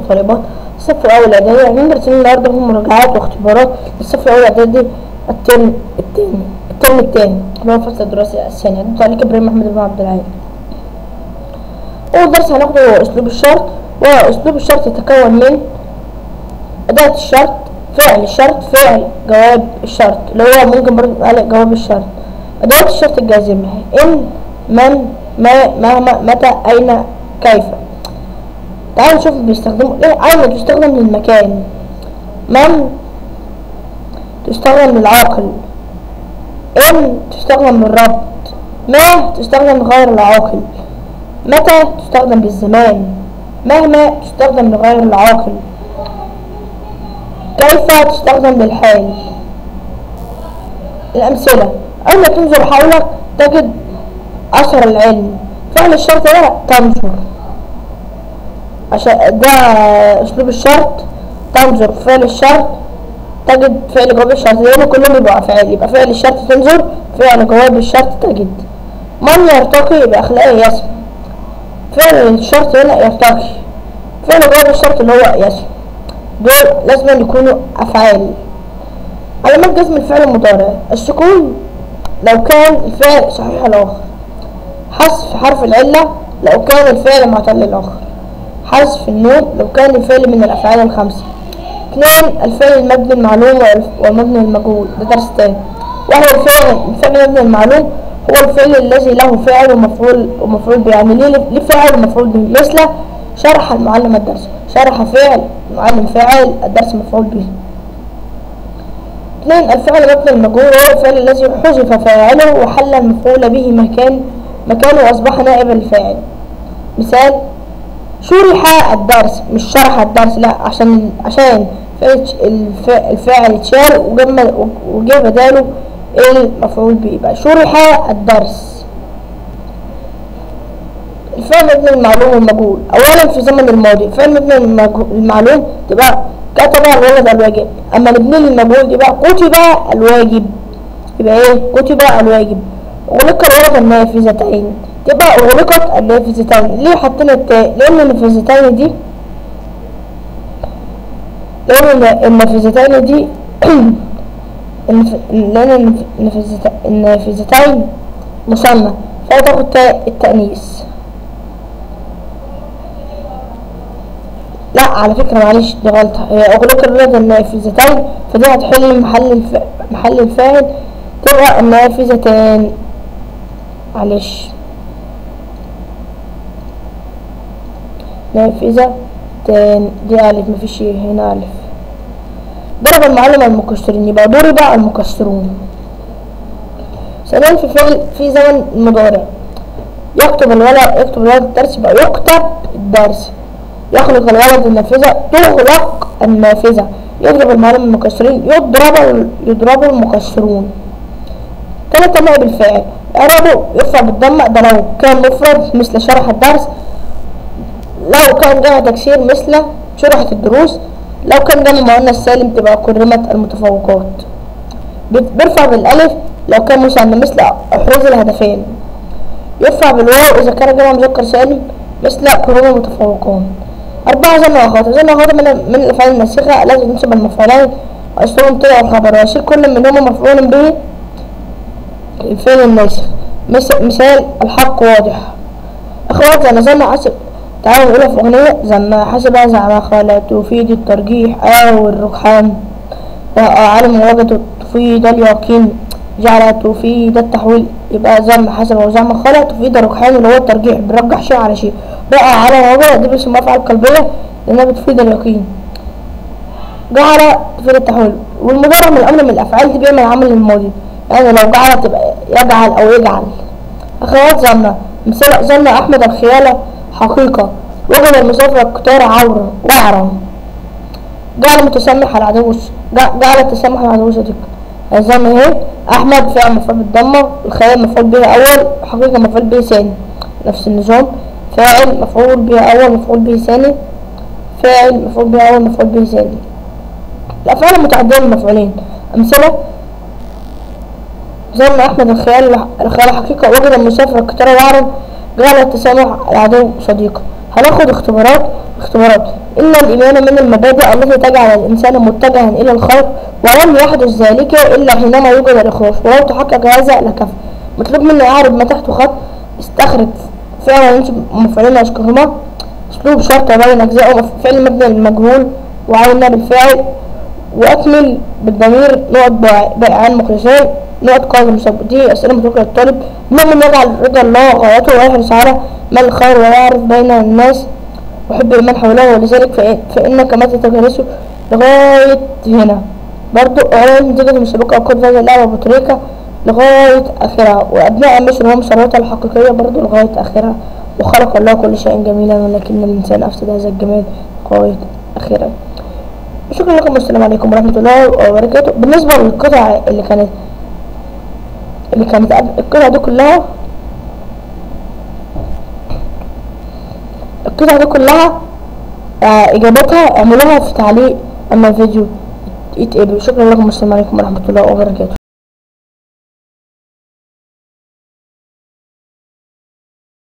طالبات الصف الأول إعدادي هندرس النهاردة هم مراجعات واختبارات للصف الأول إعدادي الترم التاني الترم التاني اللي هو الفصل الدراسي الثاني عدت عليك إبراهيم محمد بن عبد العال أول درس هناخده هو أسلوب الشرط وأسلوب الشرط يتكون من أداة الشرط فعل الشرط فعل جواب الشرط اللي هو ممكن برضه يبقى عليه جواب الشرط أدوات الشرط الجازمة إن من ما مهما متى أين كيف تعالوا نشوف بيستخدموا إيه أين تستخدم للمكان من تستخدم للعاقل إن تستخدم للربط ما تستخدم لغير العاقل متى تستخدم للزمان مهما تستخدم لغير العاقل كيف تستخدم للحال الأمثلة أين تنظر حولك تجد أثر العلم فعل الشرط ده تنظر عشان ده أسلوب الشرط تنظر فعل الشرط تجد فعل جواب الشرط لأن كلهم يبقوا أفعال يبقى فعل الشرط تنظر فعل جواب الشرط تجد من يرتقي يبقى أخلاقه يسمع فعل الشرط هنا يرتقي فعل جواب الشرط اللي هو يسمع دول لازم يكونوا أفعال علامات جزم الفعل المضارع السكون لو كان الفعل صحيح الآخر حذف حرف العلة لو كان الفعل معتل الآخر حذف النون لو كان الفعل من الأفعال الخمسة اثنين الفعل المبني المعلوم والمبني المجهول ده درس تاني وهو الفعل الفعل المبني المعلوم هو الفعل الذي له فاعل ومفعول ومفعول به يعني ليه ليه فاعل ومفعول به مثل شرح المعلم الدرس شرح فعل المعلم فاعل الدرس مفعول به اثنين الفعل مبني المجهول هو الفعل الذي حذف فاعله وحل المفعول به مكان مكانه وأصبح نائب الفاعل مثال شرح الدرس مش شرح الدرس لا عشان عشان الفاعل اتشال وجه بداله المفعول به يبقى شرح الدرس الفعل مبني المعلوم والمجهول اولا في زمن الماضي الفعل مبني المعلوم تبقى كتب الولد الواجب اما مبني المجهول يبقى كتب الواجب يبقى ايه كتب الواجب أغلق الورقة النافذتين تبقى أغلقت النافذتين ليه حطينا التاء لأن النافذتين دي لأن النافذتين دي لأن النافذتين مثنى فتاخد تاء التأنيث لا على فكرة معلش دي غلطة هي أغلق الورقة النافذتين فدي هتحل محل الف... محل الفاعل تبقى النافذتان معلش نافذة تاني دي ألف مفيش هنا ألف ضرب المعلم المكسرين يبقى ضرب المكسرون ثانيا في فعل في زمن المضارع يكتب الولد يكتب الولد الدرس يبقى يكتب الدرس يخلق الولد النافذة تغلق النافذة يضرب المعلم المكسرين يضرب يضرب المكسرون تلاتة نائب الفاعل إعرابه يرفع بالضمة ده لو كان مفرد مثل شرح الدرس لو كان جمع تكسير مثل شرحت الدروس لو كان جمع مؤنث سالم تبقى كرمت المتفوقات بيرفع بالألف لو كان مثنى مثل أحرز الهدفين يرفع بالواو إذا كان جمع مذكر سالم مثل كرم المتفوقون أربعة زمن وخاطر زمن وخاطر من, من الأفعال الناسخة التي تنسب المفعولين وأسلوبهم طلع الخبر ويصير كل منهما مفعول به الفعل الناسخ مثال الحق واضح اخوات انا زي ما حسب تعالوا نقولها في اغنية زي ما حسب زعم خالة تفيد الترجيح او الرجحان وعلم وجد تفيد اليقين جعل تفيد التحويل يبقى زي ما حسب وزعم خالة تفيد الرجحان اللي هو الترجيح بنرجح شيء على شيء بقى على وجد دي باسم افعال قلبية لانها بتفيد اليقين جعل تفيد التحويل والمضارع من الامر من الافعال دي بيعمل عمل الماضي يعني لو جعل تبقى يجعل او يجعل اخوات ظن مثال ظن احمد الخيانة حقيقة وجد المسافر القطار عورا وعرا جعل متسامح العدو جعل التسامح العدو صديق ظن اهي احمد فعل مفعول بالضمة الخيانة مفعول به اول حقيقة مفعول به ثاني نفس النظام فاعل مفعول به اول مفعول به ثاني فاعل مفعول به اول مفعول به ثاني الافعال المتعدية من مفعولين امثلة زي ما احمد الخيال الخيال حقيقة وجد المسافر القطار وعرا جعل التسامح العدو صديقا هناخد اختبارات اختبارات إن الإيمان من المبادئ التي تجعل الإنسان متجها إلى الخير ولم يحدث ذلك إلا حينما يوجد الإخلاص ولو تحقق هذا لكفى مطلوب مني أعرض ما تحت خط استخرج فعل ينسب مفعولين وأشكرهما أسلوب شرط يبين أجزاءه فعل مبني للمجهول وعين بالفعل وأكمل بالضمير نقط بائعان مخلصين نقط قاعدة مثبتين أسئلة متوقعة للطالب المؤمن يجعل رضا الله غايته ويحرص على ما الخير ويعرف بين الناس وحب من حوله ولذلك فإن فإنك متى تجلس لغاية هنا برضو إعلان نتيجة المسابقة وقود هذه اللعبة بطريقة لغاية آخرها وأبناء مصر هم ثروتها الحقيقية برضو لغاية آخرها وخلق الله كل شيء جميلا ولكن الإنسان أفسد هذا الجمال لغاية آخرها شكرا لكم والسلام عليكم ورحمة الله وبركاته بالنسبة للقطع اللي كانت اللي كانت القطع دي كلها القطع دي كلها آه إجاباتها اعملوها في تعليق أما الفيديو يتقبل شكرا لكم والسلام عليكم ورحمة الله وبركاته